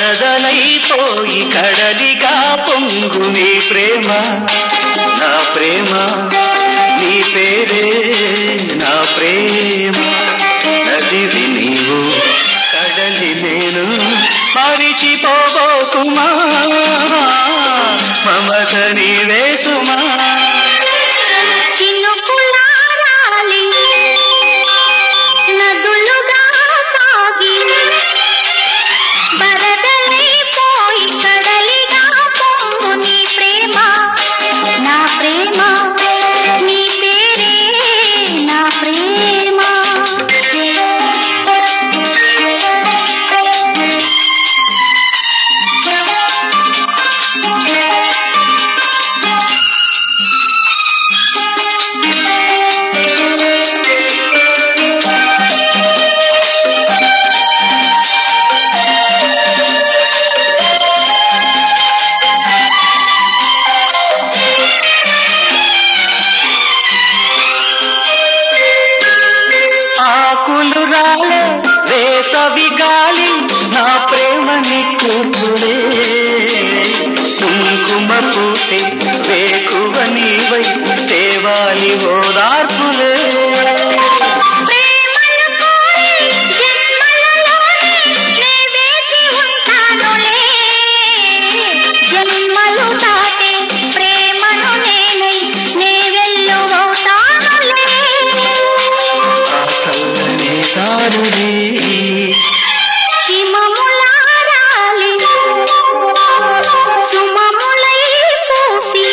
వరదలైపోయి కడలిగా పొంగు నీ ప్రేమ నా ప్రేమ నీ పేరే నా ప్రేమ నదివి నీవు కడలి నేను మరిచిపోబోకుమా మమత నీవే సుమా చినుకులారాలి నదులుగా సాగి వరదలైపోయి కడలిగా పొంగు నీ ప్రేమ నా ప్రేమ నీ పేరే నా ప్రేమ ఆకులు రాలే వేసవి గాలి నా ప్రేమ నిక్కులే కుంకుమ పూసే వేకువ నీవై తేవాలి ఓదార్పులే ప్రేమను కోరి జన్మలలోనే నే వేచి ఉంటానులే జన్మలు దాటే ప్రేమను నేనై నే వెల్లువవుతానులే ఆ చల్లని సారుడే హిమములారాలి సుమములై పూసి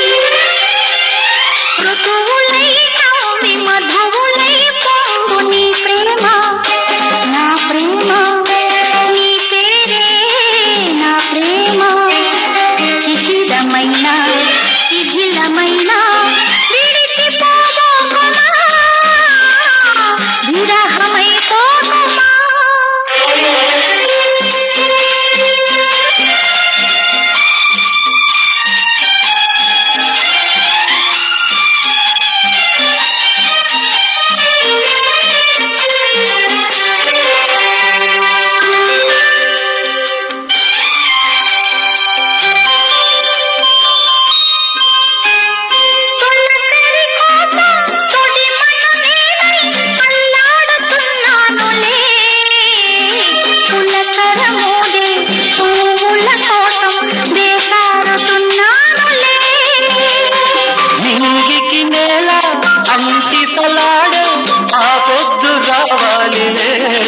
ఋతువులై నవ్వి మధువులై పొంగు నీ ప్రేమ నా ప్రేమ నీ పేరే నా ప్రేమ శిశిరమైన శిథిలమైన విడిచిపోబోకుమా విరహమైపోకుమా తొలకరి కోసం తొడి మనమేనై అల్లాడుతున్నానులే పులకరమోదే పువ్వుల కోసం వేసారుతున్నానులే నింగికి నేల అంకితలాడే ఆ పొద్దు రావాలిలే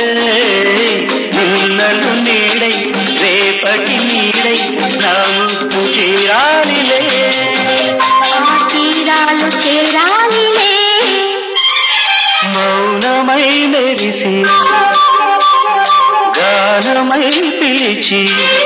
నిన్నలు నీడై రేపటి నీడై నా ముక్కు చేరాలిలే ఆ తీరాలు చేరాలిలే మౌనమై మెరిసి గానమై పిలిచి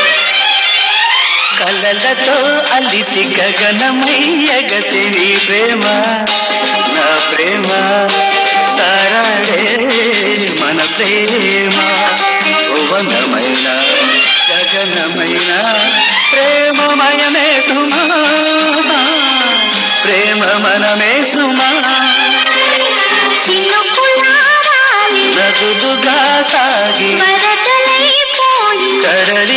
కలలతో అలిసి గగనమై ఎగసి నీ ప్రేమ నా ప్రేమ తారాడే మన ప్రేమ భువనమైన గగనమైన ప్రేమమయమే సుమా ప్రేమ మనమే సుమా చినుకులారాలి నదులుగా సాగి వరదలైపోయి కడలి